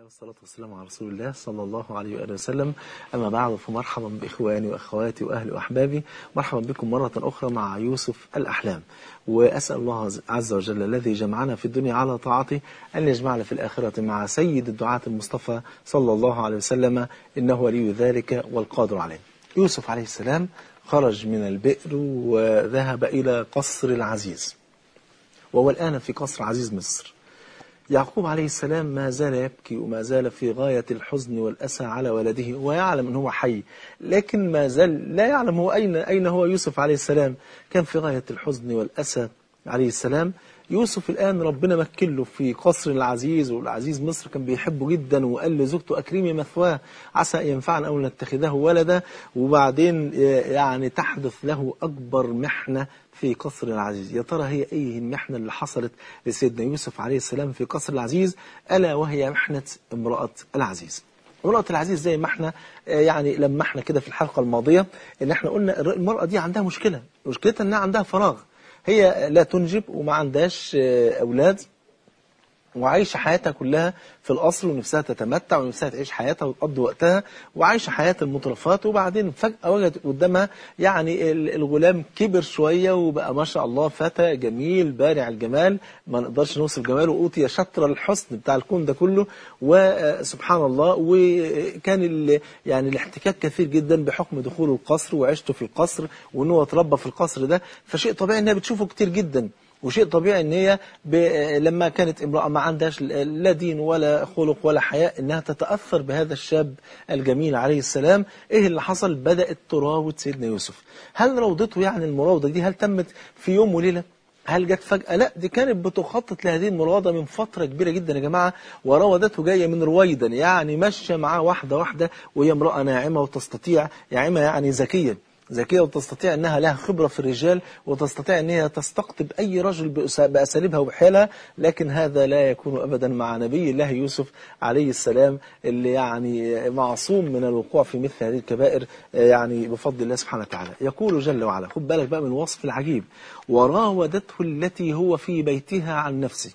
والصلاة والسلام على رسول الله صلى الله عليه وآله وسلم أما بعد فمرحبا بإخواني وأخواتي وأهلي وأحبابي مرحبا بكم مرة أخرى مع يوسف الأحلام وأسأل الله عز وجل الذي جمعنا في الدنيا على طاعته أن يجمعنا في الآخرة مع سيد الدعاة المصطفى صلى الله عليه وسلم إنه ولي ذلك والقادر عليه يوسف عليه السلام خرج من البئر وذهب إلى قصر العزيز وهو الآن في قصر عزيز مصر يعقوب عليه السلام ما زال يبكي وما زال في غاية الحزن والأسى على ولده ويعلم أنه هو حي لكن ما زال لا يعلم هو أين, أين هو يوسف عليه السلام كان في غاية الحزن والأسى عليه السلام يوسف الآن ربنا مكن له في قصر العزيز والعزيز مصر كان بيحبه جدا وقال لزوجته أكرمي مثواه عسى أن ينفعنا أو نتخذه ولدا وبعدين يعني تحدث له أكبر محنة في قصر العزيز يا ترى هي ايه المحنة اللي حصلت لسيدنا يوسف عليه السلام في قصر العزيز ألا وهي محنة امرأة العزيز امرأة العزيز زي ما احنا يعني لما احنا كده في الحلقة الماضية ان احنا قلنا المرأة دي عندها مشكلة مشكلتها انها عندها فراغ هي لا تنجب وما عندهاش أولاد وعايشة حياتها كلها في القصر ونفسها تتمتع ونفسها تعيش حياتها وتقضي وقتها وعايشة حياة المطرفات وبعدين فجأة وجدت قدامها يعني الغلام كبر شوية وبقى ما شاء الله فتى جميل بارع الجمال ما نقدرش نوصف جماله أوتي شطر الحسن بتاع الكون ده كله وسبحان الله وكان يعني الاحتكاك كثير جدا بحكم دخوله القصر وعيشته في القصر وان هو اتربى في القصر ده فشيء طبيعي انها بتشوفه كتير جدا وشيء طبيعي ان هي ب... لما كانت امرأة ما عندهاش لا دين ولا خلق ولا حياء انها تتأثر بهذا الشاب الجميل عليه السلام ايه اللي حصل بدأت تراود سيدنا يوسف هل روضته يعني المراودة دي هل تمت في يوم وليلة هل جت فجأة لا دي كانت بتخطط لهذه المراودة من فترة كبيرة جدا يا جماعة وراودته جاية من رويدا يعني ماشية معاه واحدة واحدة وهي امرأة ناعمة وتستطيع ناعمة يعني ذكية ذكية وتستطيع أنها لها خبرة في الرجال وتستطيع أن هي تستقطب أي رجل بأساليبها وبحيلها لكن هذا لا يكون أبدا مع نبي الله يوسف عليه السلام اللي يعني معصوم من الوقوع في مثل هذه الكبائر يعني بفضل الله سبحانه وتعالى يقول جل وعلا خد بالك بقى من الوصف العجيب وراودته التي هو في بيتها عن نفسه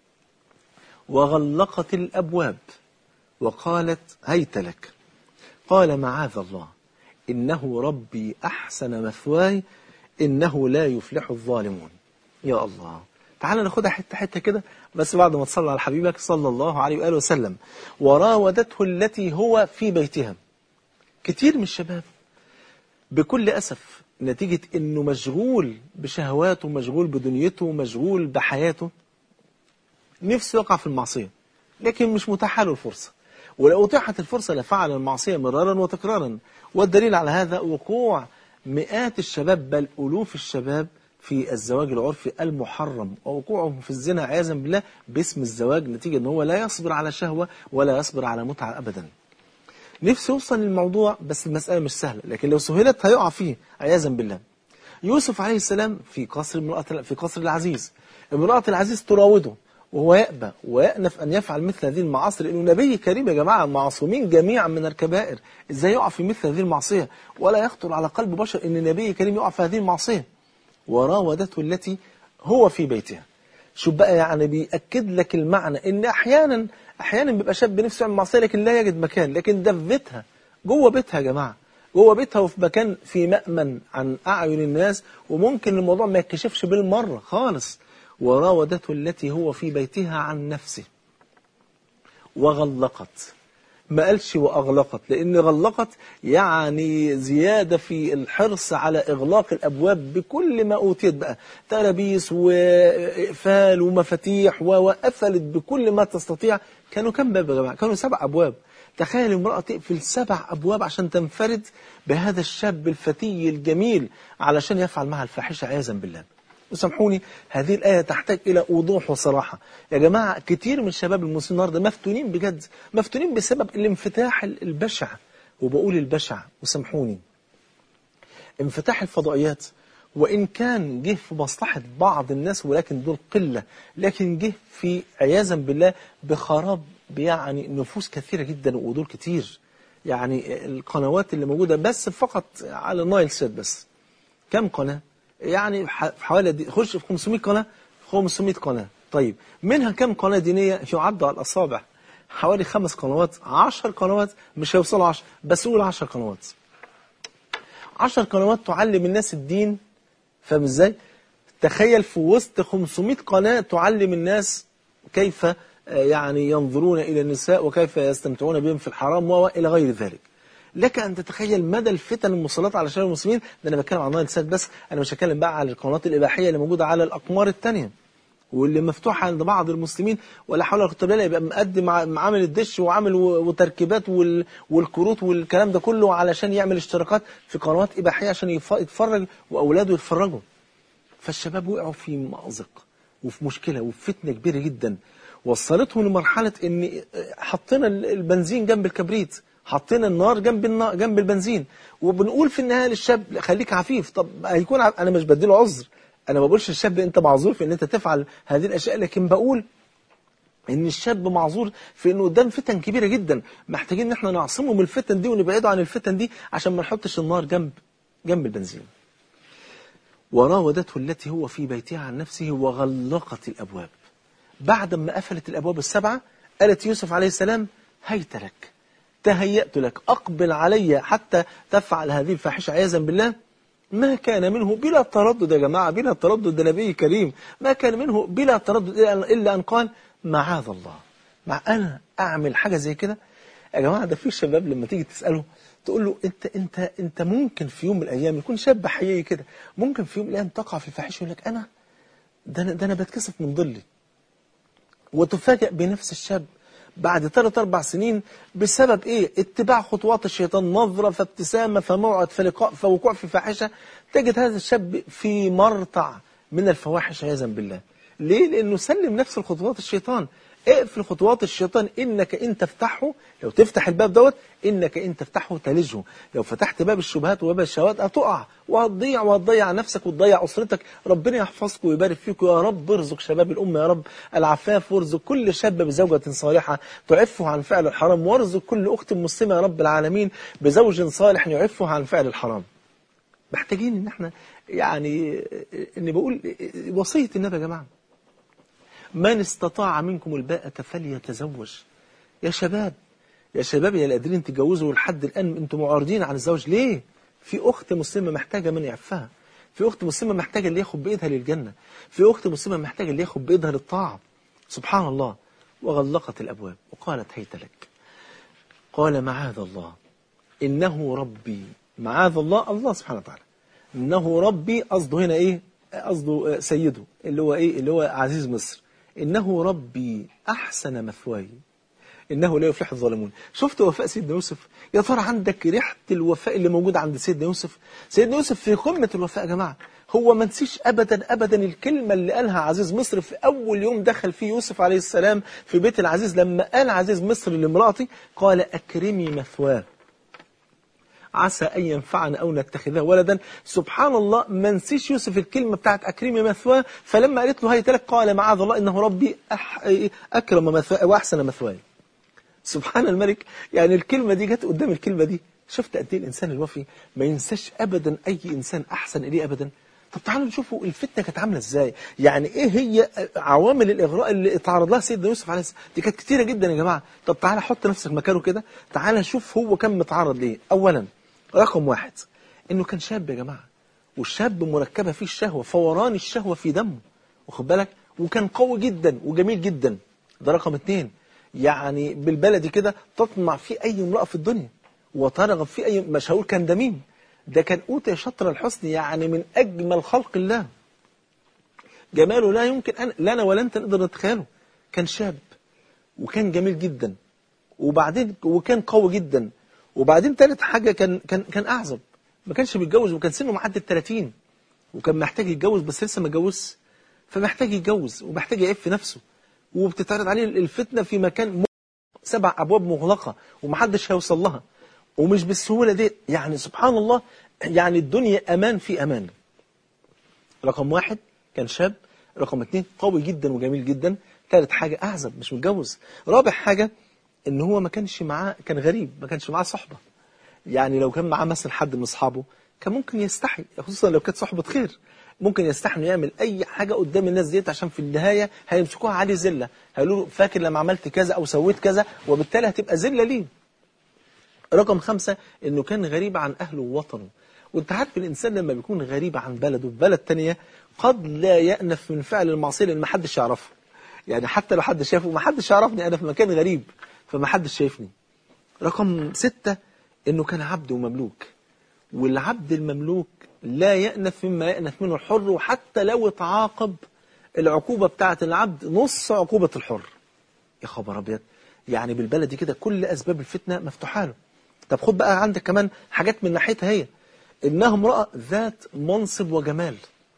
وغلقت الأبواب وقالت هيت لك قال معاذ الله إنه ربي أحسن مثواي إنه لا يفلح الظالمون يا الله تعال ناخدها حتة حتة كده بس بعد ما تصلى على حبيبك صلى الله عليه وآله وسلم وراودته التي هو في بيتها كتير من الشباب بكل أسف نتيجة أنه مشغول بشهواته مشغول بدنيته مشغول بحياته نفسه يقع في المعصية لكن مش متاحة له الفرصة ولو أتاحت الفرصة لفعل المعصية مرارا وتكرارا والدليل على هذا وقوع مئات الشباب بل ألوف الشباب في الزواج العرفي المحرم ووقوعهم في الزنا عياذا بالله باسم الزواج نتيجة ان هو لا يصبر على شهوة ولا يصبر على متعة أبدا نفسه يوصل للموضوع بس المسألة مش سهلة لكن لو سهلت هيقع فيه عياذا بالله يوسف عليه السلام في قصر امرأة في قصر العزيز امرأة العزيز تراوده وهو يأبى ويأنف أن يفعل مثل هذه المعاصي لأنه نبي كريم يا جماعة معصومين جميعا من الكبائر إزاي يقع في مثل هذه المعصية ولا يخطر على قلب بشر أن نبي كريم يقع في هذه المعصية وراودته التي هو في بيتها شوف بقى يعني بيأكد لك المعنى ان احيانا احيانا بيبقى شاب نفسه يعمل معصيه لكن لا يجد مكان لكن ده في بيتها جوه بيتها يا جماعه جوه بيتها وفي مكان في مأمن عن اعين الناس وممكن الموضوع ما يتكشفش بالمره خالص وراودته التي هو في بيتها عن نفسه وغلقت ما قالش وأغلقت لأن غلقت يعني زيادة في الحرص على إغلاق الأبواب بكل ما أوتيت بقى ترابيس وإقفال ومفاتيح وقفلت بكل ما تستطيع كانوا كم باب يا جماعة كانوا سبع أبواب تخيل امرأة تقفل سبع أبواب عشان تنفرد بهذا الشاب الفتي الجميل علشان يفعل معها الفاحشة عياذا بالله وسامحوني هذه الآية تحتاج إلى وضوح وصراحة يا جماعة كتير من الشباب المسلمين النهارده مفتونين بجد مفتونين بسبب الانفتاح البشع وبقول البشع وسامحوني انفتاح الفضائيات وإن كان جه في مصلحة بعض الناس ولكن دول قلة لكن جه في عياذا بالله بخراب يعني نفوس كثيرة جدا ودول كتير يعني القنوات اللي موجودة بس فقط على نايل سيت بس كم قناة يعني حوالي دي خش في 500 قناة 500 قناة طيب منها كم قناة دينية يعد على الأصابع حوالي خمس قنوات عشر قنوات مش هيوصلوا عشر بس قول عشر قنوات عشر قنوات تعلم الناس الدين فاهم ازاي تخيل في وسط 500 قناة تعلم الناس كيف آه، يعني ينظرون إلى النساء وكيف يستمتعون بهم في الحرام وإلى غير ذلك لك أن تتخيل مدى الفتن المسلطة على شباب المسلمين ده أنا بتكلم عن النساء بس أنا مش هتكلم بقى على القنوات الإباحية اللي موجودة على الأقمار التانية واللي مفتوحة عند بعض المسلمين ولا حول ولا قوة إلا بالله يبقى مقدم مع- عامل الدش وعامل و- وتركيبات وال- والكروت والكلام ده كله علشان يعمل اشتراكات في قنوات إباحية عشان يف- يتفرج وأولاده يتفرجوا فالشباب وقعوا في مأزق وفي مشكلة وفي فتنة كبيرة جدا وصلتهم لمرحلة ان حطينا البنزين جنب الكبريت حطينا النار جنب النار جنب البنزين وبنقول في النهاية للشاب لا، خليك عفيف طب هيكون ع- انا مش بديله عذر انا ما بقولش للشاب انت معذور في ان انت تفعل هذه الاشياء لكن بقول ان الشاب معذور في انه قدام فتن كبيره جدا محتاجين ان احنا نعصمه من الفتن دي ونبعده عن الفتن دي عشان ما نحطش النار جنب جنب البنزين وراودته التي هو في بيتها عن نفسه وغلقت الأبواب بعد ما قفلت الأبواب السبعة قالت يوسف عليه السلام هيت لك تهيأت لك أقبل علي حتى تفعل هذه الفاحشة عياذا بالله ما كان منه بلا تردد يا جماعة بلا تردد ده نبي كريم ما كان منه بلا تردد إلا- إلا أن قال معاذ الله مع أنا أعمل حاجة زي كده يا جماعة ده في شباب لما تيجي تسأله تقول له انت انت انت ممكن في يوم من الايام يكون شاب حقيقي كده ممكن في يوم من الايام تقع في الفاحشه يقول لك انا ده انا ده انا بتكسف من ظلي وتفاجأ بنفس الشاب بعد ثلاث أربع سنين بسبب إيه؟ اتباع خطوات الشيطان نظرة فابتسامة فموعد فلقاء فوقوع في فاحشة تجد هذا الشاب في مرتع من الفواحش عياذا بالله ليه؟ لأنه سلم نفسه لخطوات الشيطان اقفل خطوات الشيطان إنك إن تفتحه لو تفتح الباب دوت إنك إن تفتحه تلجه لو فتحت باب الشبهات وباب الشهوات هتقع وهتضيع وهتضيع نفسك وتضيع أسرتك ربنا يحفظكم ويبارك فيكم يا رب ارزق شباب الأمة يا رب العفاف وارزق كل شاب بزوجة صالحة تعفه عن فعل الحرام وارزق كل أخت مسلمة يا رب العالمين بزوج صالح يعفه عن فعل الحرام محتاجين ان احنا يعني اني بقول وصية النبي يا جماعة من استطاع منكم الباءة فليتزوج يا شباب يا شباب يا اللي قادرين تتجوزوا لحد الآن انتم معارضين عن الزواج ليه؟ في أخت مسلمة محتاجة من يعفها في أخت مسلمة محتاجة اللي ياخد بإيدها للجنة في أخت مسلمة محتاجة اللي ياخد بإيدها للطاعة سبحان الله وغلقت الأبواب وقالت هيت لك قال معاذ الله إنه ربي معاذ الله الله سبحانه وتعالى إنه ربي قصده هنا إيه قصده آه، سيده اللي هو إيه اللي هو عزيز مصر إنه ربي أحسن مثواي إنه لا يفلح الظالمون شفت وفاء سيدنا يوسف يا ترى عندك ريحة الوفاء اللي موجودة عند سيدنا يوسف سيدنا يوسف في قمة الوفاء يا جماعة هو ما نسيش أبدا أبدا الكلمة اللي قالها عزيز مصر في أول يوم دخل فيه يوسف عليه السلام في بيت العزيز لما قال عزيز مصر لامرأتي قال أكرمي مثواه عسى أن ينفعنا أو نتخذه ولدا سبحان الله ما نسيش يوسف الكلمة بتاعت أكرمي مثواه فلما قالت له هيت لك قال معاذ الله إنه ربي أح... أكرم مثواه وأحسن مثواي سبحان الملك يعني الكلمة دي جت قدام الكلمة دي شفت قد ايه الإنسان الوفي ما ينساش أبدا أي إنسان أحسن إليه أبدا طب تعالوا نشوفوا الفتنة كانت عاملة إزاي يعني إيه هي عوامل الإغراء اللي اتعرض لها سيدنا يوسف عليه السلام دي كانت كتيرة جدا يا جماعة طب تعالى حط نفسك مكانه كده تعالى شوف هو كان متعرض ليه أولا رقم واحد إنه كان شاب يا جماعة والشاب مركبة فيه الشهوة فوران الشهوة في دمه واخد بالك وكان قوي جدا وجميل جدا ده رقم اتنين يعني بالبلدي كده تطمع في أي امرأة في الدنيا وترغب في أي مش هقول كان دميم ده كان أوتي شطر الحسن يعني من أجمل خلق الله جماله لا يمكن أن لنا ولا أنت نقدر نتخيله كان شاب وكان جميل جدا وبعدين وكان قوي جدا وبعدين ثالث حاجة كان كان كان أعزب ما كانش بيتجوز وكان سنه معدي ال 30 وكان محتاج يتجوز بس لسه ما اتجوزش فمحتاج يتجوز ومحتاج يعف نفسه وبتتعرض عليه الفتنة في مكان م- سبع أبواب مغلقة ومحدش هيوصل لها ومش بالسهولة دي يعني سبحان الله يعني الدنيا أمان في أمان رقم واحد كان شاب رقم اتنين قوي جدا وجميل جدا ثالث حاجة أعزب مش متجوز رابع حاجة إن هو ما كانش معاه كان غريب ما كانش معاه صحبة يعني لو كان معاه مثلا حد من أصحابه كان ممكن يستحي خصوصا لو كانت صحبة خير ممكن يستحمل يعمل اي حاجه قدام الناس ديت عشان في النهايه هيمسكوها عليه ذله هيقولوا له فاكر لما عملت كذا او سويت كذا وبالتالي هتبقى ذله ليه رقم خمسة انه كان غريب عن اهله ووطنه وانت عارف الانسان لما بيكون غريب عن بلده في بلد تانية قد لا يأنف من فعل المعصية لان ما حدش يعرفه يعني حتى لو حد شافه ما حدش يعرفني انا في مكان غريب فما حدش شايفني رقم ستة انه كان عبد ومملوك والعبد المملوك لا يأنف مما يأنف منه الحر وحتى لو اتعاقب العقوبة بتاعة العبد نص عقوبة الحر يا خبر أبيض يعني بالبلدي كده كل أسباب الفتنة مفتوحة له طب خد بقى عندك كمان حاجات من ناحيتها هي إنها امرأة ذات منصب وجمال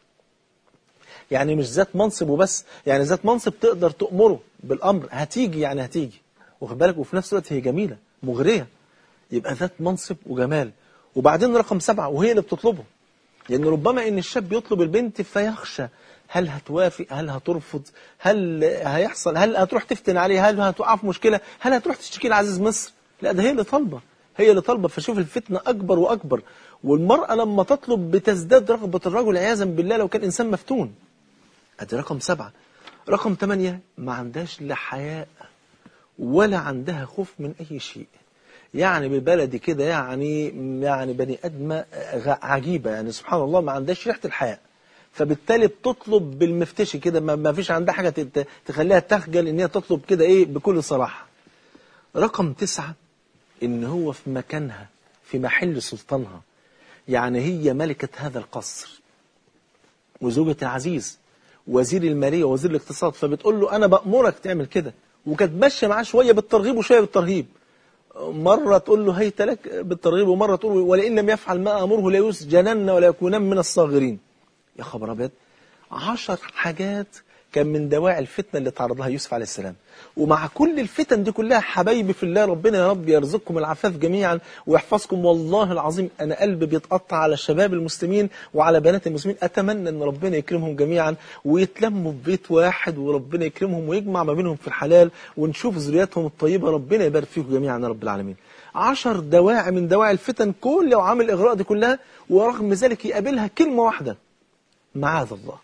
يعني مش ذات منصب وبس يعني ذات منصب تقدر تأمره بالأمر هتيجي يعني هتيجي واخد بالك وفي نفس الوقت هي جميلة مغرية يبقى ذات منصب وجمال وبعدين رقم سبعة وهي اللي بتطلبه لأن ربما إن الشاب يطلب البنت فيخشى هل هتوافق هل هترفض هل هيحصل هل هتروح تفتن عليه هل هتقع في مشكلة هل هتروح تشتكي لعزيز مصر لا ده هي اللي طالبة هي اللي طالبة فشوف الفتنة أكبر وأكبر والمرأة لما تطلب بتزداد رغبة الرجل عياذا بالله لو كان إنسان مفتون ادي رقم سبعة رقم ثمانية ما عندهاش لا حياء ولا عندها خوف من أي شيء يعني بالبلدي كده يعني يعني بني ادمه عجيبه يعني سبحان الله ما عندهاش ريحه الحياء فبالتالي بتطلب بالمفتشي كده ما فيش عندها حاجه تخليها تخجل ان هي تطلب كده ايه بكل صراحه رقم تسعة ان هو في مكانها في محل سلطانها يعني هي ملكة هذا القصر وزوجة العزيز وزير المالية وزير الاقتصاد فبتقول له أنا بأمرك تعمل كده وكانت ماشية معاه شوية بالترغيب وشوية بالترهيب مرة تقول له هيت لك بالترغيب ومرة تقول له ولئن لم يفعل ما أمره لا يسجنن ولا يكونن من الصاغرين يا خبر أبيض عشر حاجات كان من دواعي الفتنة اللي تعرض لها يوسف عليه السلام ومع كل الفتن دي كلها حبايبي في الله ربنا يا رب يرزقكم العفاف جميعا ويحفظكم والله العظيم أنا قلبي بيتقطع على شباب المسلمين وعلى بنات المسلمين أتمنى أن ربنا يكرمهم جميعا ويتلموا في بيت واحد وربنا يكرمهم ويجمع ما بينهم في الحلال ونشوف ذرياتهم الطيبة ربنا يبارك فيكم جميعا يا رب العالمين عشر دواعي من دواعي الفتن كل وعامل الإغراء دي كلها ورغم ذلك يقابلها كلمة واحدة معاذ الله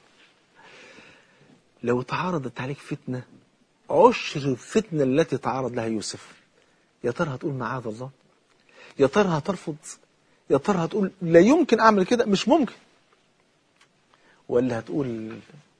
لو تعارضت عليك فتنة عشر الفتنة التي تعرض لها يوسف يا ترى هتقول معاذ الله يا ترى هترفض يا ترى هتقول لا يمكن أعمل كده مش ممكن ولا هتقول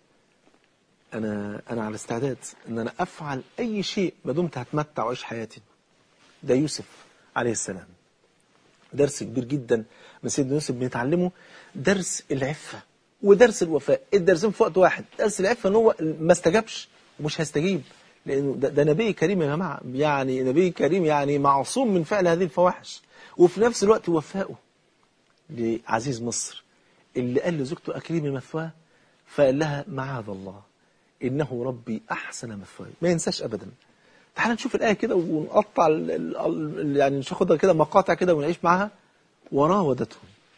أنا أنا على استعداد إن أنا أفعل أي شيء ما دمت هتمتع وأعيش حياتي ده يوسف عليه السلام درس كبير جدا من سيدنا يوسف بنتعلمه درس العفة ودرس الوفاء الدرسين في وقت واحد درس العفة ان هو ما استجابش ومش هيستجيب لانه ده, ده نبي كريم يا جماعه يعني نبي كريم يعني معصوم من فعل هذه الفواحش وفي نفس الوقت وفائه لعزيز مصر اللي قال لزوجته اكرمي مثواه فقال لها معاذ الله انه ربي احسن مثواي ما ينساش ابدا تعال نشوف الايه كده ونقطع ال ال يعني ناخدها كده مقاطع كده ونعيش معاها وراودته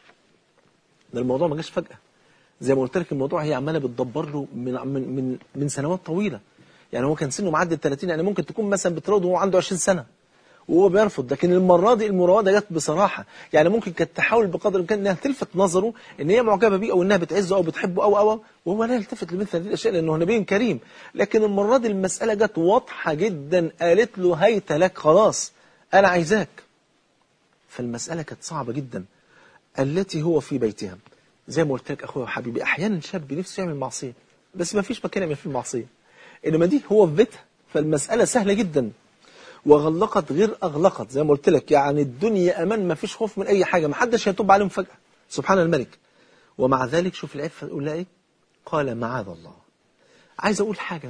ده الموضوع ما جاش فجاه زي ما قلت لك الموضوع هي عماله بتدبر له من من من, من سنوات طويله يعني هو كان سنه معدي ال 30 يعني ممكن تكون مثلا بتراوده وهو عنده 20 سنه وهو بيرفض لكن المره دي المراوده جت بصراحه يعني ممكن كانت تحاول بقدر الامكان انها تلفت نظره ان هي معجبه بيه او انها بتعزه او بتحبه او او وهو لا يلتفت لمثل هذه الاشياء لانه نبي كريم لكن المره دي المساله جت واضحه جدا قالت له هيت لك خلاص انا عايزاك فالمساله كانت صعبه جدا التي هو في بيتها زي ما قلت لك اخويا وحبيبي احيانا شاب نفسه يعمل معصيه بس ما فيش مكان يعمل فيه معصيه انما دي هو في بيتها فالمساله سهله جدا وغلقت غير اغلقت زي ما قلت لك يعني الدنيا امان ما فيش خوف من اي حاجه ما حدش هيتوب عليهم فجاه سبحان الملك ومع ذلك شوف العفه يقول لها ايه قال معاذ الله عايز اقول حاجه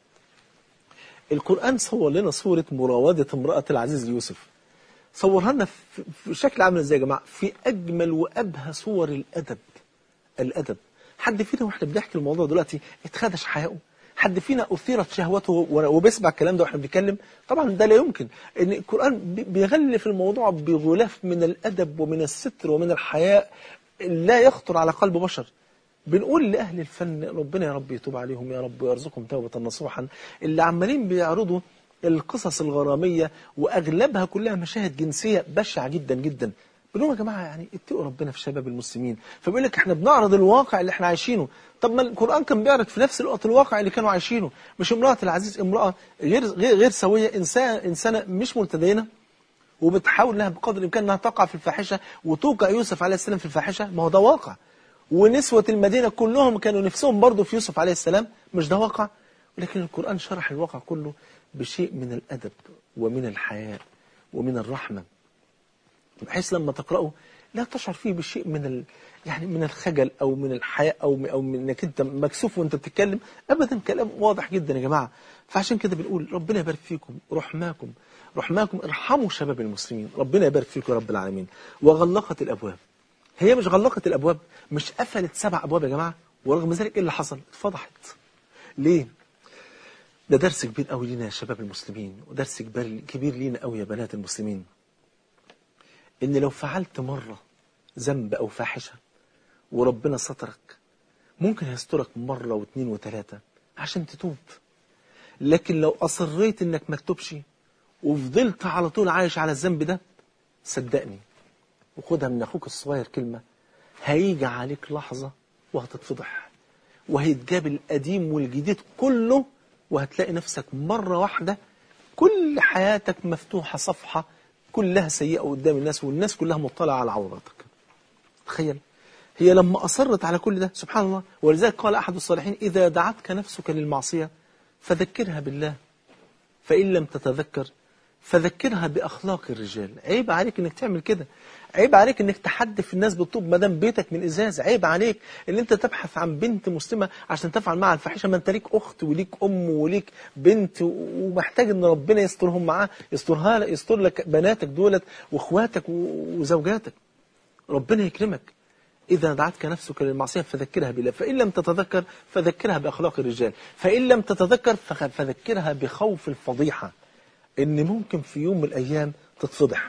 القران صور لنا صوره مراوده امراه العزيز يوسف صورها لنا في شكل عامل ازاي يا جماعه في اجمل وابهى صور الادب الادب حد فينا واحنا بنحكي الموضوع دلوقتي اتخدش حياؤه حد فينا اثيرت شهوته وبيسمع الكلام ده واحنا بنتكلم طبعا ده لا يمكن ان القران بيغلف الموضوع بغلاف من الادب ومن الستر ومن الحياء لا يخطر على قلب بشر بنقول لأهل الفن ربنا يا رب يتوب عليهم يا رب ويرزقهم توبة نصوحا اللي عمالين بيعرضوا القصص الغرامية وأغلبها كلها مشاهد جنسية بشعة جدا جدا بنقول يا جماعه يعني اتقوا ربنا في شباب المسلمين فبيقول لك احنا بنعرض الواقع اللي احنا عايشينه طب ما القران كان بيعرض في نفس الوقت الواقع اللي كانوا عايشينه مش امراه العزيز امراه غير غير, غير سويه انسان انسانه مش متدينه وبتحاول انها بقدر الامكان انها تقع في الفاحشه وتوقع يوسف عليه السلام في الفاحشه ما هو ده واقع ونسوة المدينة كلهم كانوا نفسهم برضه في يوسف عليه السلام مش ده واقع ولكن القرآن شرح الواقع كله بشيء من الأدب ومن الحياء ومن الرحمة بحيث لما تقرأه لا تشعر فيه بشيء من ال... يعني من الخجل أو من الحياء أو من... أو من إنك أنت مكسوف وأنت بتتكلم أبدا كلام واضح جدا يا جماعة فعشان كده بنقول ربنا يبارك فيكم رحماكم رحماكم ارحموا شباب المسلمين ربنا يبارك فيكم يا رب العالمين وغلقت الأبواب هي مش غلقت الأبواب مش قفلت سبع أبواب يا جماعة ورغم ذلك إيه اللي حصل اتفضحت ليه ده درس كبير قوي لينا يا شباب المسلمين ودرس كبير كبير لينا قوي يا بنات المسلمين ان لو فعلت مرة ذنب او فاحشة وربنا سترك ممكن يسترك مرة واثنين وثلاثة عشان تتوب لكن لو اصريت انك ما تتوبش وفضلت على طول عايش على الذنب ده صدقني وخدها من اخوك الصغير كلمة هيجي عليك لحظة وهتتفضح وهيتجاب القديم والجديد كله وهتلاقي نفسك مرة واحدة كل حياتك مفتوحة صفحة كلها سيئة قدام الناس والناس كلها مطلعة على عوراتك تخيل هي لما أصرت على كل ده سبحان الله ولذلك قال أحد الصالحين إذا دعتك نفسك للمعصية فذكرها بالله فإن لم تتذكر فذكرها بأخلاق الرجال عيب عليك انك تعمل كده عيب عليك انك تحدث الناس بالطوب ما دام بيتك من ازاز عيب عليك ان انت تبحث عن بنت مسلمة عشان تفعل معها الفاحشه ما انت ليك اخت وليك ام وليك بنت ومحتاج ان ربنا يسترهم معاه يسترها لك يستر لك بناتك دولت واخواتك وزوجاتك ربنا يكرمك إذا دعتك نفسك للمعصية فذكرها بالله فإن لم تتذكر فذكرها بأخلاق الرجال فإن لم تتذكر فذكرها بخوف الفضيحة ان ممكن في يوم من الايام تتفضح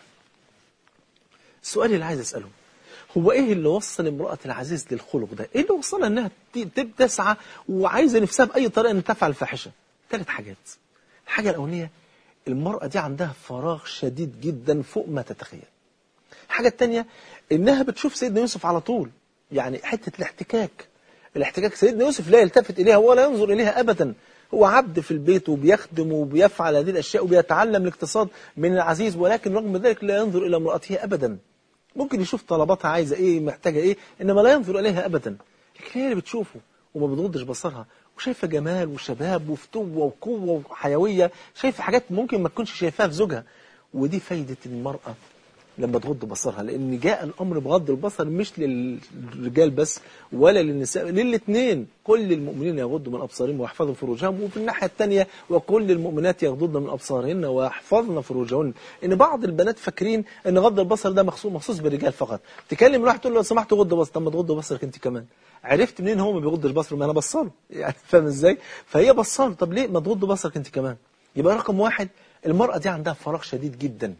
السؤال اللي عايز اساله هو ايه اللي وصل امرأة العزيز للخلق ده ايه اللي وصلها انها تسعى وعايزة نفسها باي طريقة ان تفعل الفاحشة ثلاث حاجات الحاجة الاولانية المرأة دي عندها فراغ شديد جدا فوق ما تتخيل الحاجة الثانية انها بتشوف سيدنا يوسف على طول يعني حتة الاحتكاك الاحتكاك سيدنا يوسف لا يلتفت اليها ولا ينظر اليها ابدا هو عبد في البيت وبيخدم وبيفعل هذه الأشياء وبيتعلم الاقتصاد من العزيز ولكن رغم ذلك لا ينظر إلى امرأته أبدا ممكن يشوف طلباتها عايزة إيه محتاجة إيه إنما لا ينظر إليها أبدا لكن هي اللي بتشوفه وما بتغضش بصرها وشايفة جمال وشباب وفتوة وقوة وحيوية شايفة حاجات ممكن ما تكونش شايفاها في زوجها ودي فايدة المرأة لما تغض بصرها لأن جاء الأمر بغض البصر مش للرجال بس ولا للنساء للاثنين كل المؤمنين يغضوا من أبصارهم ويحفظوا فروجهم وفي الناحية الثانية وكل المؤمنات يغضضن من أبصارهن ويحفظن فروجهن إن بعض البنات فاكرين إن غض البصر ده مخصوص مخصوص بالرجال فقط تكلم واحد تقول له لو سمحت غض بصر طب ما تغض بصرك أنت كمان عرفت منين هو ما بيغضش بصره ما أنا بصله يعني فاهم إزاي فهي بصله طب ليه ما تغض بصرك أنت كمان يبقى رقم واحد المرأة دي عندها فراغ شديد جدا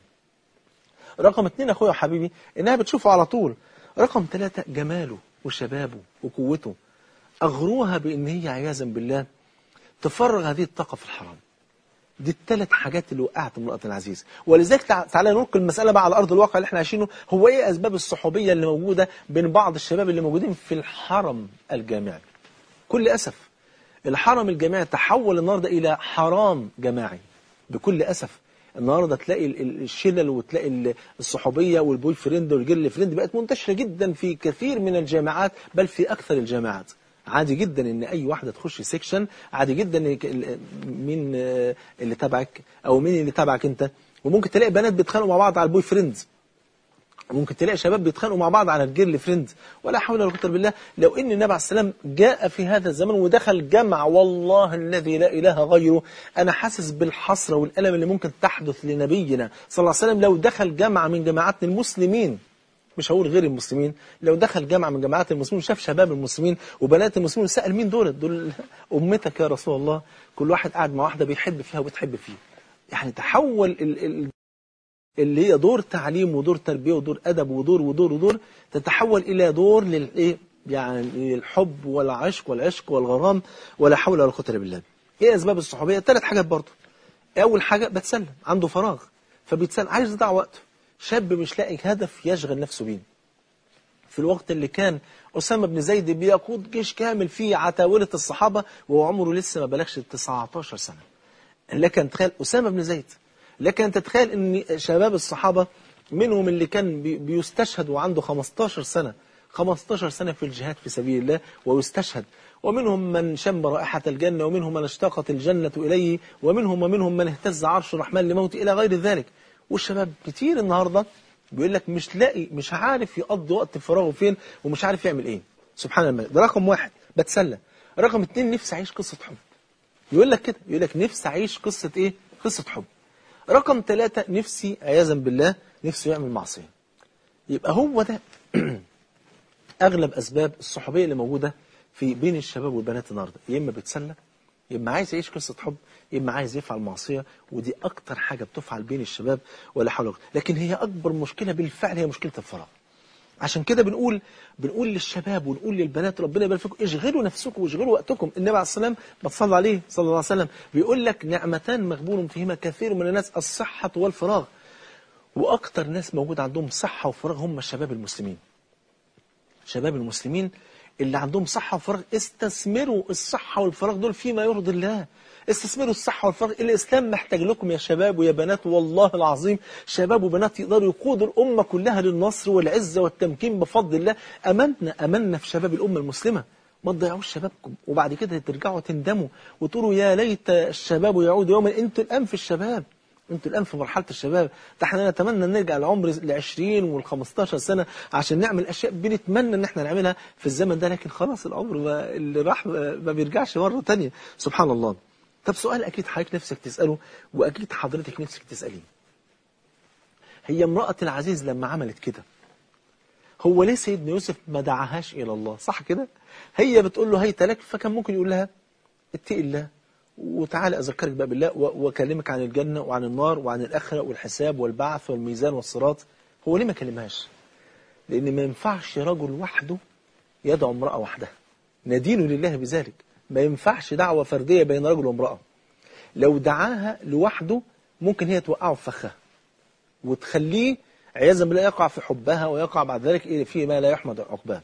رقم اتنين أخويا وحبيبي إنها بتشوفه على طول رقم ثلاثة جماله وشبابه وقوته أغروها بإن هي عياذا بالله تفرغ هذه الطاقة في الحرام دي الثلاث حاجات اللي وقعت امرأة العزيز ولذلك تعالى نلقي المسألة بقى على أرض الواقع اللي احنا عايشينه هو إيه أسباب الصحوبية اللي موجودة بين بعض الشباب اللي موجودين في الحرم الجامعي كل أسف الحرم الجامعي تحول النهاردة إلى حرام جماعي بكل أسف النهاردة تلاقي الشلل وتلاقي الصحوبية والبوي فريند والجيرل فريند بقت منتشرة جدا في كثير من الجامعات بل في أكثر الجامعات عادي جدا ان اي واحده تخش سيكشن عادي جدا مين اللي تبعك او مين اللي تبعك انت وممكن تلاقي بنات بيتخانقوا مع بعض على البوي فريندز ممكن تلاقي شباب بيتخانقوا مع بعض على الجيرل فريند ولا حول ولا قوه بالله لو ان النبي عليه السلام جاء في هذا الزمن ودخل جمع والله الذي لا اله غيره انا حاسس بالحسره والالم اللي ممكن تحدث لنبينا صلى الله عليه وسلم لو دخل جمع من جماعات المسلمين مش هقول غير المسلمين لو دخل جامعة من جماعات المسلمين شاف شباب المسلمين وبنات المسلمين سأل مين دول دول أمتك يا رسول الله كل واحد قاعد مع واحدة بيحب فيها وبتحب فيه يعني تحول ال ال اللي هي دور تعليم ودور تربية ودور أدب ودور ودور ودور تتحول إلى دور للإيه يعني الحب والعشق والعشق والغرام ولا حول ولا قوة إلا بالله إيه أسباب الصحوبية ثلاث حاجات برضه أول حاجة بتسلم عنده فراغ فبيتسلم عايز يضيع وقته شاب مش لاقي هدف يشغل نفسه بيه في الوقت اللي كان أسامة بن زيد بيقود جيش كامل فيه عتاولة الصحابة وهو عمره لسه ما بلغش 19 سنة لك أن تتخيل أسامة بن زيد لك أن تتخيل أن شباب الصحابة منهم اللي كان بي- بيستشهد وعنده 15 سنة 15 سنة في الجهاد في سبيل الله ويستشهد ومنهم من شم رائحة الجنة ومنهم من اشتاقت الجنة إليه ومنهم ومنهم من اهتز عرش الرحمن لموت إلى غير ذلك والشباب كتير النهاردة بيقول لك مش لاقي مش عارف يقضي وقت فراغه فين ومش عارف يعمل ايه سبحان الله ده رقم واحد بتسلى رقم اتنين نفسي اعيش قصة حب يقول لك كده يقول لك نفسي اعيش قصة ايه قصة حب رقم ثلاثة نفسي عياذا بالله نفسه يعمل معصية يبقى هو ده اغلب اسباب الصحوبيه اللي موجوده في بين الشباب والبنات النهارده يا اما بيتسلى يا اما عايز يعيش قصه حب يا اما عايز يفعل معصيه ودي اكتر حاجه بتفعل بين الشباب ولا حول ولا قوة. لكن هي اكبر مشكله بالفعل هي مشكله الفراغ عشان كده بنقول بنقول للشباب ونقول للبنات ربنا يبارك فيكم اشغلوا نفسكم واشغلوا وقتكم النبي عليه السلام ما تصلى عليه صلى الله عليه وسلم بيقول لك نعمتان مغبون فيهما كثير من الناس الصحه والفراغ واكتر ناس موجود عندهم صحه وفراغ هم الشباب المسلمين شباب المسلمين اللي عندهم صحة وفراغ استثمروا الصحة والفراغ دول فيما يرضي الله استثمروا الصحة والفراغ الإسلام محتاج لكم يا شباب ويا بنات والله العظيم شباب وبنات يقدروا يقودوا الأمة كلها للنصر والعزة والتمكين بفضل الله أمنا أمنا في شباب الأمة المسلمة ما تضيعوش شبابكم وبعد كده ترجعوا تندموا وتقولوا يا ليت الشباب يعود يوما انتوا الآن في الشباب انتوا الآن في مرحلة الشباب ده احنا نتمنى نرجع العمر ل 20 وال 15 سنة عشان نعمل أشياء بنتمنى ان احنا نعملها في الزمن ده لكن خلاص العمر ما اللي راح ما بيرجعش مرة تانية سبحان الله طب سؤال أكيد حضرتك نفسك تسأله وأكيد حضرتك نفسك تسأليه هي امرأة العزيز لما عملت كده هو ليه سيدنا يوسف ما دعاهاش إلى الله صح كده هي بتقول له هيت لك فكان ممكن يقول لها اتقي الله وتعالى أذكرك بقى بالله و- وأكلمك عن الجنة وعن النار وعن الآخرة والحساب والبعث والميزان والصراط هو ليه ما كلمهاش لأن ما ينفعش رجل وحده يدعو امرأة وحدها ندين لله بذلك ما ينفعش دعوة فردية بين رجل وامرأة لو دعاها لوحده ممكن هي توقعه في فخها وتخليه عياذا بالله يقع في حبها ويقع بعد ذلك إيه فيه ما لا يحمد عقباه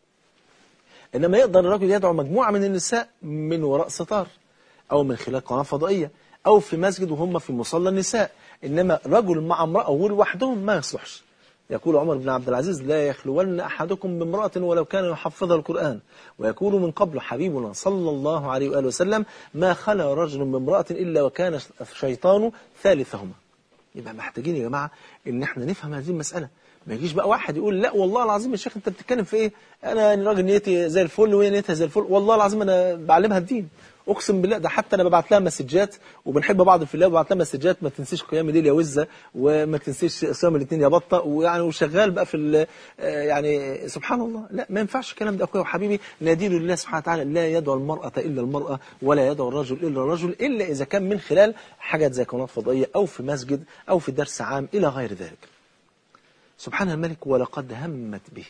إنما يقدر الرجل يدعو مجموعة من النساء من وراء ستار أو من خلال قناة فضائية أو في مسجد وهم في مصلى النساء إنما رجل مع امرأة ولوحدهم ما يصلحش يقول عمر بن عبد العزيز لا يخلون أحدكم بامرأة ولو كان يحفظها القرآن ويكون من قبل حبيبنا صلى الله عليه وآله وسلم ما خلا رجل بامرأة إلا وكان الشيطان ثالثهما يبقى محتاجين يا جماعة ان احنا نفهم هذه المسألة ما يجيش بقى واحد يقول لا والله العظيم يا شيخ انت بتتكلم في ايه انا راجل نيتي زي الفل وهي نيتها زي الفل والله العظيم انا بعلمها الدين اقسم بالله ده حتى انا ببعت لها مسجات وبنحب بعض في الله وببعت لها مسجات ما تنسيش قيام الليل يا وزه وما تنسيش صيام الاثنين يا بطه ويعني وشغال بقى في ال- آه يعني سبحان الله لا ما ينفعش الكلام ده اخويا وحبيبي نادين لله سبحانه وتعالى لا يدعو المراه الا المراه ولا يدعو الرجل الا الرجل الا اذا كان من خلال حاجات زي قناه فضائيه او في مسجد او في درس عام الى غير ذلك سبحان الملك ولقد همت به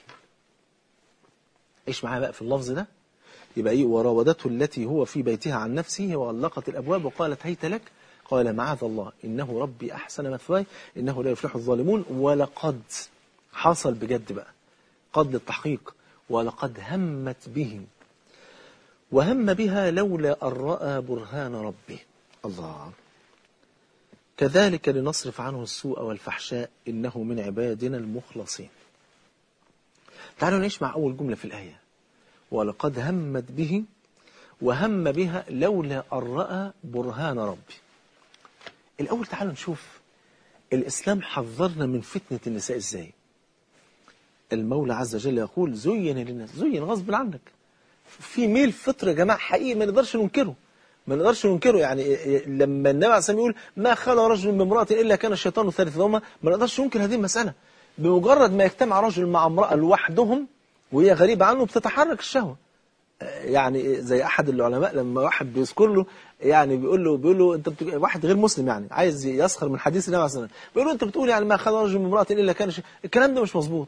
ايش معايا بقى في اللفظ ده يبقى ايه وراودته التي هو في بيتها عن نفسه وغلقت الابواب وقالت هيت لك قال معاذ الله انه ربي احسن مثواي انه لا يفلح الظالمون ولقد حصل بجد بقى قد للتحقيق ولقد همت به وهم بها لولا ان راى برهان ربه الله كذلك لنصرف عنه السوء والفحشاء انه من عبادنا المخلصين تعالوا نعيش مع اول جمله في الايه ولقد همت به وهم بها لولا أن رأى برهان ربي الأول تعالوا نشوف الإسلام حذرنا من فتنة النساء إزاي المولى عز وجل يقول زين للناس زين غصب عنك في ميل فطر يا جماعة حقيقي ما نقدرش ننكره ما نقدرش ننكره يعني لما النبي عليه الصلاة والسلام يقول ما خلى رجل من امرأة إلا كان الشيطان ثالثهما ما نقدرش ننكر هذه المسألة بمجرد ما يجتمع رجل مع امرأة لوحدهم وهي غريبة عنه بتتحرك الشهوة يعني زي احد العلماء لما واحد بيذكر له يعني بيقول له بيقول له انت بت... واحد غير مسلم يعني عايز يسخر من حديث النبي عليه الصلاه والسلام بيقول له انت بتقول يعني ما خلى رجل من امراه الا كان شيء الكلام ده مش مظبوط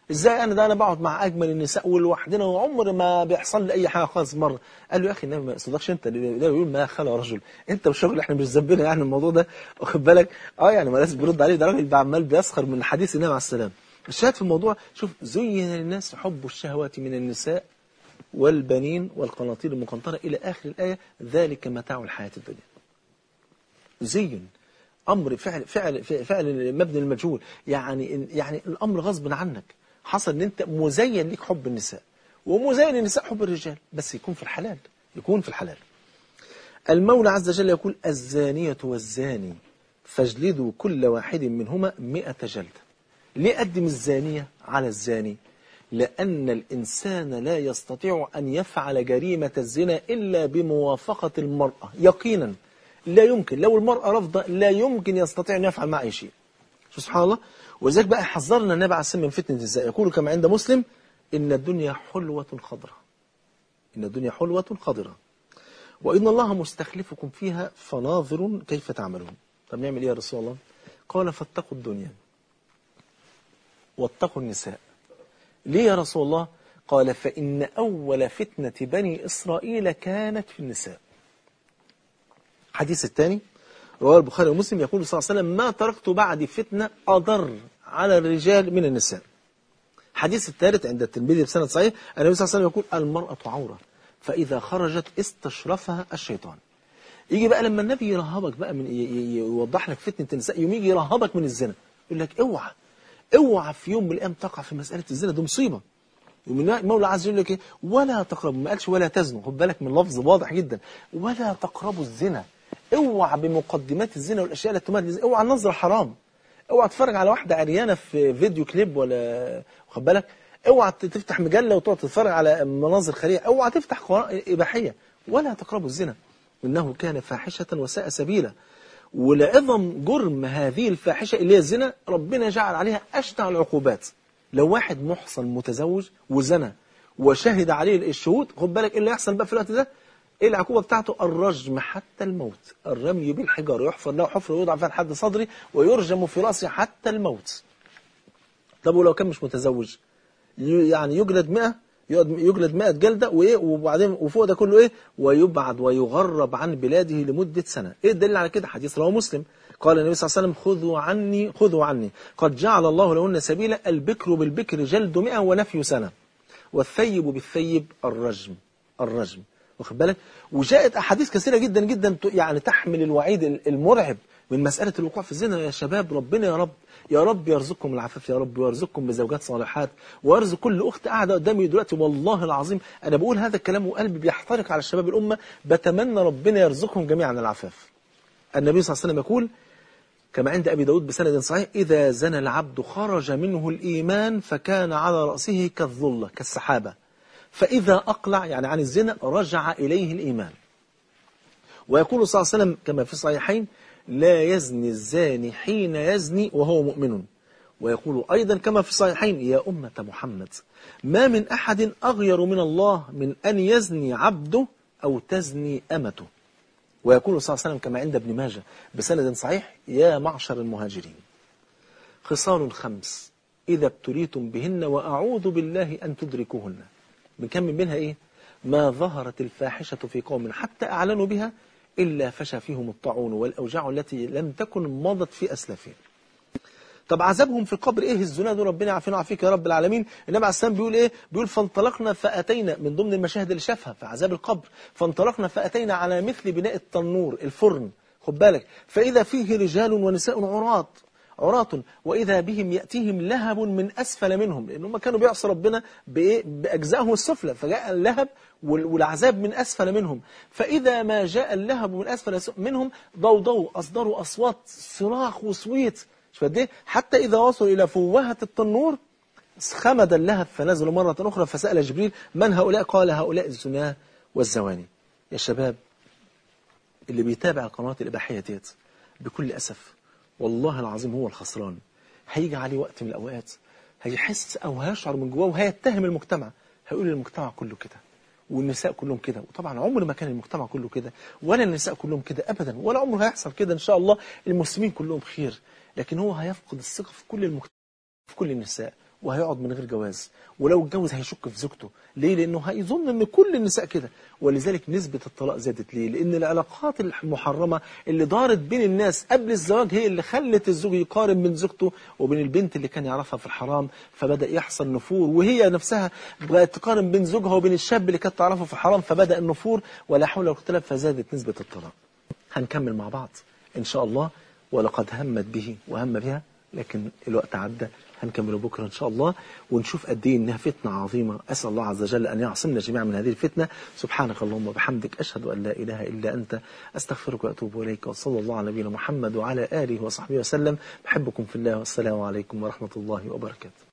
ازاي انا ده انا بقعد مع اجمل النساء ولوحدنا وعمر ما بيحصل لي اي حاجه خالص مره قال له يا اخي النبي ما يقصدكش انت ده بيقول ما خلى رجل انت والشغل احنا مش ذنبنا يعني الموضوع ده واخد بالك اه يعني ما لازم بيرد عليه ده راجل عمال بيسخر من حديث النبي عليه السلام الشاهد في الموضوع شوف زين للناس حب الشهوات من النساء والبنين والقناطير المقنطرة إلى آخر الآية ذلك متاع الحياة الدنيا زين أمر فعل فعل فعل مبني المجهول يعني يعني الأمر غصب عنك حصل ان انت مزين ليك حب النساء ومزين النساء حب الرجال بس يكون في الحلال يكون في الحلال المولى عز وجل يقول الزانية والزاني فاجلدوا كل واحد منهما مئة جلدة ليه قدم الزانية على الزاني لأن الإنسان لا يستطيع أن يفعل جريمة الزنا إلا بموافقة المرأة يقينا لا يمكن لو المرأة رفضة لا يمكن يستطيع أن يفعل معه أي شيء سبحان الله ولذلك بقى حذرنا النبي عليه السلام من فتنة الزنا يقول كما عند مسلم إن الدنيا حلوة خضرة إن الدنيا حلوة خضرة وإن الله مستخلفكم فيها فناظر كيف تعملون طب نعمل إيه يا رسول الله قال فاتقوا الدنيا واتقوا النساء ليه يا رسول الله قال فإن أول فتنة بني إسرائيل كانت في النساء حديث الثاني رواه البخاري ومسلم يقول صلى الله عليه وسلم ما تركت بعد فتنة أضر على الرجال من النساء حديث الثالث عند الترمذي بسند صحيح النبي صلى الله عليه وسلم يقول المرأة عورة فإذا خرجت استشرفها الشيطان يجي بقى لما النبي يرهبك بقى من يوضح لك فتنة النساء يوم يجي يرهبك من الزنا يقول لك اوعى اوعى في يوم من الايام تقع في مسألة الزنا دي مصيبة المولى عز وجل يقول لك ايه ولا تقربوا ما قالش ولا تزنوا خد بالك من لفظ واضح جدا ولا تقربوا الزنا اوعى بمقدمات الزنا والاشياء التي تمهد للزنا اوعى النظر حرام اوعى تتفرج على واحده عريانه في فيديو كليب ولا خد بالك اوعى تفتح مجله وتقعد تتفرج على مناظر خليعه اوعى تفتح قناه اباحيه ولا تقربوا الزنا انه كان فاحشه وساء سبيلا ولعظم جرم هذه الفاحشه اللي هي الزنا ربنا جعل عليها اشنع العقوبات لو واحد محصن متزوج وزنى وشهد عليه الشهود خد بالك ايه اللي يحصل بقى في الوقت ده ايه العقوبة بتاعته الرجم حتى الموت الرمي بالحجار يحفر له حفر ويوضع فيها لحد صدري ويرجم في رأسه حتى الموت طب ولو كان مش متزوج يعني يجلد 100 يجلد 100 جلدة وايه وبعدين وفوق ده كله ايه ويبعد ويغرب عن بلاده لمدة سنة ايه الدليل على كده حديث رواه مسلم قال النبي صلى الله عليه وسلم خذوا عني خذوا عني قد جعل الله لهن سبيلا البكر بالبكر جلد 100 ونفي سنة والثيب بالثيب الرجم الرجم واخد بالك وجاءت احاديث كثيره جدا جدا يعني تحمل الوعيد المرعب من مساله الوقوع في الزنا يا شباب ربنا يا رب يا رب يرزقكم العفاف يا رب ويرزقكم بزوجات صالحات ويرزق كل اخت قاعده قدامي دلوقتي والله العظيم انا بقول هذا الكلام وقلبي بيحترق على الشباب الامه بتمنى ربنا يرزقهم جميعا العفاف النبي صلى الله عليه وسلم يقول كما عند أبي داود بسند صحيح إذا زنى العبد خرج منه الإيمان فكان على رأسه كالظلة كالسحابة فإذا أقلع يعني عن الزنا رجع إليه الإيمان ويقول صلى الله عليه وسلم كما في الصحيحين لا يزني الزاني حين يزني وهو مؤمن ويقول أيضا كما في الصحيحين يا أمة محمد ما من أحد أغير من الله من أن يزني عبده أو تزني أمته ويقول صلى الله عليه وسلم كما عند ابن ماجه بسند صحيح يا معشر المهاجرين خصال خمس إذا ابتليتم بهن وأعوذ بالله أن تدركوهن بنكمل منها إيه ما ظهرت الفاحشة في قوم حتى أعلنوا بها إلا فشى فيهم الطاعون والأوجاع التي لم تكن مضت في أسلافهم طب عذابهم في القبر ايه الزنا دول ربنا يعافينا ويعافيك يا رب العالمين النبي عليه السلام بيقول ايه بيقول فانطلقنا فاتينا من ضمن المشاهد اللي شافها في عذاب القبر فانطلقنا فاتينا على مثل بناء التنور الفرن خد بالك فاذا فيه رجال ونساء عراة عراة وإذا بهم يأتيهم لهب من أسفل منهم لأن هم كانوا بيعصوا ربنا بإيه؟ بأجزائهم السفلى فجاء اللهب والعذاب من أسفل منهم فإذا ما جاء اللهب من أسفل منهم ضوضوا أصدروا أصوات صراخ وصويت مش قد ايه حتى إذا وصلوا إلى فوهة التنور خمد اللهب فنزلوا مرة أخرى فسأل جبريل من هؤلاء قال هؤلاء الزناه والزواني يا شباب اللي بيتابع القنوات الإباحية ديت بكل أسف والله العظيم هو الخسران هيجي عليه وقت من الأوقات هيحس أو هيشعر من جواه وهيتهم المجتمع هيقول المجتمع كله كده والنساء كلهم كده وطبعا عمر ما كان المجتمع كله كده ولا النساء كلهم كده أبدا ولا عمره هيحصل كده إن شاء الله المسلمين كلهم خير لكن هو هيفقد الثقة في كل المجتمع في كل النساء وهيقعد من غير جواز ولو اتجوز هيشك في زوجته ليه لانه هيظن ان كل النساء كده ولذلك نسبة الطلاق زادت ليه لان العلاقات المحرمة اللي دارت بين الناس قبل الزواج هي اللي خلت الزوج يقارن بين زوجته وبين البنت اللي كان يعرفها في الحرام فبدأ يحصل نفور وهي نفسها بقت تقارن بين زوجها وبين الشاب اللي كانت تعرفه في الحرام فبدأ النفور ولا حول ولا قوة الا بالله فزادت نسبة الطلاق هنكمل مع بعض إن شاء الله ولقد همت به وهم بها لكن الوقت عدى هنكمله بكرة إن شاء الله ونشوف قد إيه إنها فتنة عظيمة أسأل الله عز وجل أن يعصمنا جميعا من هذه الفتنة سبحانك اللهم وبحمدك أشهد أن لا إله إلا أنت أستغفرك وأتوب إليك وصلى الله على نبينا محمد وعلى آله وصحبه وسلم بحبكم في الله والسلام عليكم ورحمة الله وبركاته